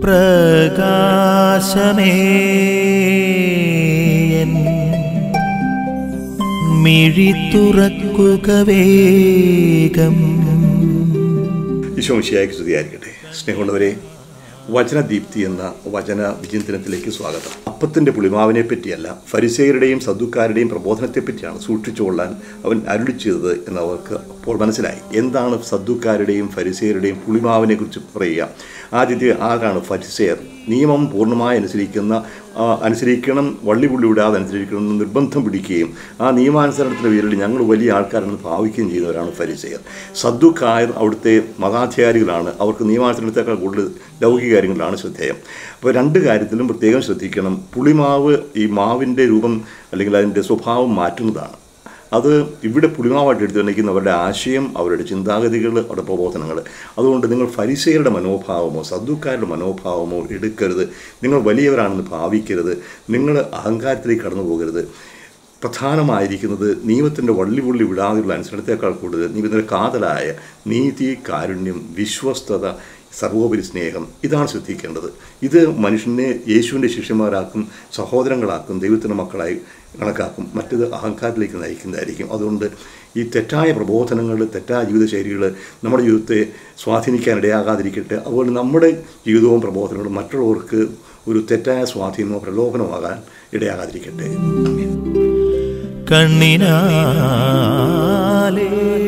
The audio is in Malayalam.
പ്രകാശമേ എൻ മിഴി തുറക്കുക വേഗം ഈശോ മിശിയായിക്ക് സ്തുതിയായിരിക്കട്ടെ സ്നേഹമുള്ളവരെ വചനദീപ്തി എന്ന വചന വിചിന്തനത്തിലേക്ക് സ്വാഗതം അപ്പത്തിൻ്റെ പുളിമാവിനെ പറ്റിയല്ല ഫരിസേയരുടെയും സദ്ദുക്കാരുടെയും പ്രബോധനത്തെ പറ്റിയാണ് സൂക്ഷിച്ചുകൊള്ളാൻ അവൻ അരുളി ചെയ്തത് എന്ന് അവർക്ക് അപ്പോൾ മനസ്സിലായി എന്താണ് സദ്ദുക്കാരുടെയും ഫരിസേയരുടെയും പുളിമാവിനെ കുറിച്ച് പറയുക ആദ്യത്തെ ആരാണ് ഫരിസേയർ നിയമം പൂർണ്ണമായി അനുസരിക്കുന്ന ആ, അനുസരിക്കണം വള്ളി പുള്ളി വിടാതെ അനുസരിക്കണം എന്ന് നിർബന്ധം പിടിക്കുകയും ആ നിയമാനുസരണത്തിൻ്റെ പേരിൽ ഞങ്ങൾ വലിയ ആൾക്കാരെന്ന് ഭാവിക്കുകയും ചെയ്യുന്നവരാണ് ഫരിസേയർ സദ്ദുക്കായർ അവിടുത്തെ മതാധികാരികളാണ് അവർക്ക് നിയമാനുസരണത്തേക്കാൾ കൂടുതൽ ലൗകിക കാര്യങ്ങളിലാണ് ശ്രദ്ധേയം അപ്പോൾ രണ്ട് കാര്യത്തിലും പ്രത്യേകം ശ്രദ്ധിക്കണം പുളിമാവ് ഈ മാവിൻ്റെ രൂപം അല്ലെങ്കിൽ അതിൻ്റെ സ്വഭാവം മാറ്റുന്നതാണ് അത് ഇവിടെ പുളിമാവായിട്ട് എടുത്തിട്ടുണ്ടെങ്കിൽ അവരുടെ ആശയം അവരുടെ ചിന്താഗതികൾ അവരുടെ പ്രബോധനങ്ങൾ അതുകൊണ്ട് നിങ്ങൾ ഫരിസയരുടെ മനോഭാവമോ സദ്ദുക്കാരുടെ മനോഭാവമോ എടുക്കരുത് നിങ്ങൾ വലിയവരാണെന്ന് ഭാവിക്കരുത് നിങ്ങൾ അഹങ്കാരത്തിലേക്ക് കടന്നു പോകരുത് പ്രധാനമായിരിക്കുന്നത് നിയമത്തിൻ്റെ വള്ളിപുള്ളി വിടാതെയുള്ള അനുസരണത്തേക്കാൾ കൂടുതൽ നിയമത്തിൻ്റെ കാതലായ നീതി കാരുണ്യം വിശ്വസ്തത സർവോപരി സ്നേഹം ഇതാണ് ശ്രദ്ധിക്കേണ്ടത് ഇത് മനുഷ്യനെ യേശുവിൻ്റെ ശിഷ്യന്മാരാക്കും സഹോദരങ്ങളാക്കും ദൈവത്തിൻ്റെ മക്കളായി കണക്കാക്കും മറ്റത് അഹങ്കാരത്തിലേക്ക് നയിക്കുന്നതായിരിക്കും അതുകൊണ്ട് ഈ തെറ്റായ പ്രബോധനങ്ങൾ തെറ്റായ ജീവിതശൈലികൾ നമ്മുടെ ജീവിതത്തെ സ്വാധീനിക്കാൻ ഇടയാകാതിരിക്കട്ടെ അതുപോലെ നമ്മുടെ ജീവിതവും പ്രബോധനങ്ങളും മറ്റുള്ളവർക്ക് ഒരു തെറ്റായ സ്വാധീനമോ പ്രലോഭനമാകാൻ ഇടയാകാതിരിക്കട്ടെ ആമേൻ. കണ്ണിനാലേ